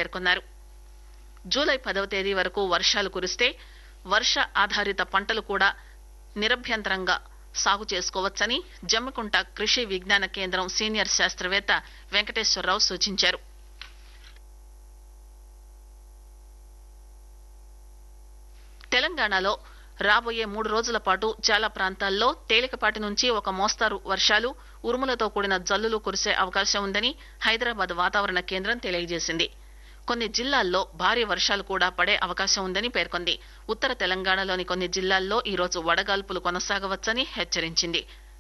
పేర్కొన్నారు జూలై పదవ తేదీ వరకు వర్షాలు కురిస్తే వర్ష ఆధారిత పంటలు కూడా నిరభ్యంతరంగా సాగు చేసుకోవచ్చని జమ్మికుంట కృషి విజ్ఞాన కేంద్రం సీనియర్ శాస్త్రవేత్త వెంకటేశ్వరరావు సూచించారు తెలంగాణలో రాబోయే మూడు రోజుల పాటు చాలా ప్రాంతాల్లో తేలికపాటి నుంచి ఒక మోస్తారు వర్షాలు ఉరుములతో కూడిన జల్లులు కురిసే అవకాశం ఉందని హైదరాబాద్ వాతావరణ కేంద్రం తెలియజేసింది కొన్ని జిల్లాల్లో భారీ వర్షాలు కూడా పడే అవకాశం ఉందని పేర్కొంది ఉత్తర తెలంగాణలోని కొన్ని జిల్లాల్లో ఈ రోజు వడగాల్పులు కొనసాగవచ్చని హెచ్చరించింది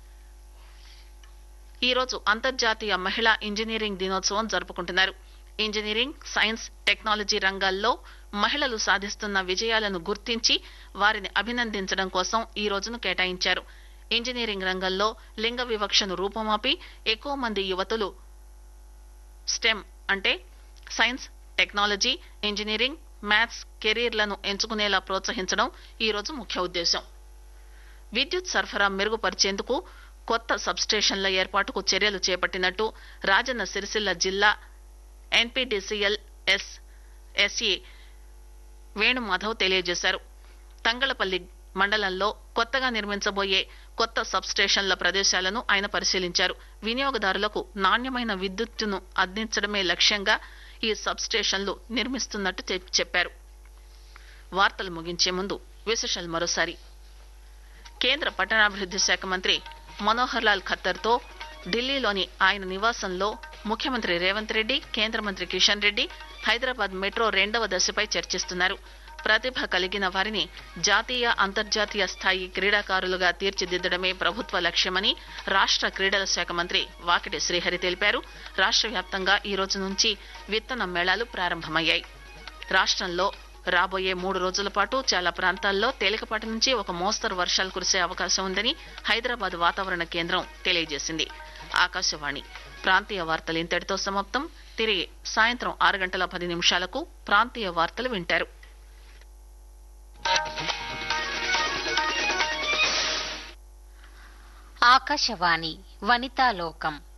ఈ రోజు అంతర్జాతీయ మహిళా ఇంజనీరింగ్ దినోత్సవం జరుపుకుంటున్నారు ఇంజనీరింగ్ సైన్స్ టెక్నాలజీ రంగాల్లో మహిళలు సాధిస్తున్న విజయాలను గుర్తించి వారిని అభినందించడం కోసం ఈ రోజును కేటాయించారు ఇంజనీరింగ్ రంగంలో లింగ వివక్షను రూపుమాపి ఎక్కువ మంది యువతులు స్టెమ్ అంటే సైన్స్ టెక్నాలజీ ఇంజనీరింగ్ మ్యాథ్స్ కెరీర్లను ఎంచుకునేలా ప్రోత్సహించడం ఈ రోజు ముఖ్య ఉద్దేశం విద్యుత్ సరఫరా మెరుగుపరిచేందుకు కొత్త సబ్స్టేషన్ల ఏర్పాటుకు చర్యలు చేపట్టినట్టు రాజన్న సిరిసిల్ల జిల్లా ఎన్పీడీసీఎల్ ఎస్ ఎస్ఈ వేణుమాధవ్ తెలియజేశారు తంగళపల్లి మండలంలో కొత్తగా నిర్మించబోయే కొత్త సబ్స్టేషన్ల ప్రదేశాలను ఆయన పరిశీలించారు వినియోగదారులకు నాణ్యమైన విద్యుత్తును అందించడమే లక్ష్యంగా ఈ సబ్స్టేషన్లు నిర్మిస్తున్నట్టు చెప్- చెప్పారు వార్తలు ముగించే ముందు విశేషాలు మరోసారి కేంద్ర పట్టణాభివృద్ది శాఖ మంత్రి మనోహర్ లాల్ ఖత్తర్ తో ఢిల్లీలోని ఆయన నివాసంలో ముఖ్యమంత్రి రేవంత్ రెడ్డి కేంద్ర మంత్రి కిషన్ రెడ్డి హైదరాబాద్ మెట్రో రెండవ దశపై చర్చిస్తున్నారు ప్రతిభ కలిగిన వారిని జాతీయ అంతర్జాతీయ స్థాయి క్రీడాకారులుగా తీర్చిదిద్దడమే ప్రభుత్వ లక్ష్యమని రాష్ట్ర క్రీడల శాఖ మంత్రి వాకిటి శ్రీహరి తెలిపారు రాష్ట్ర వ్యాప్తంగా ఈ రోజు నుంచి విత్తన మేళాలు ప్రారంభమయ్యాయి రాష్ట్రంలో రాబోయే మూడు రోజుల పాటు చాలా ప్రాంతాల్లో తేలికపాటి నుంచి ఒక మోస్తరు వర్షాలు కురిసే అవకాశం ఉందని హైదరాబాద్ వాతావరణ కేంద్రం తెలియజేసింది ఆకాశవాణి ప్రాంతీయ వార్తలు ఇంతటితో సమాప్తం తిరిగి సాయంత్రం ఆరు గంటల పది నిమిషాలకు ప్రాంతీయ వార్తలు వింటారు ఆకాశవాణి వనితాలోకం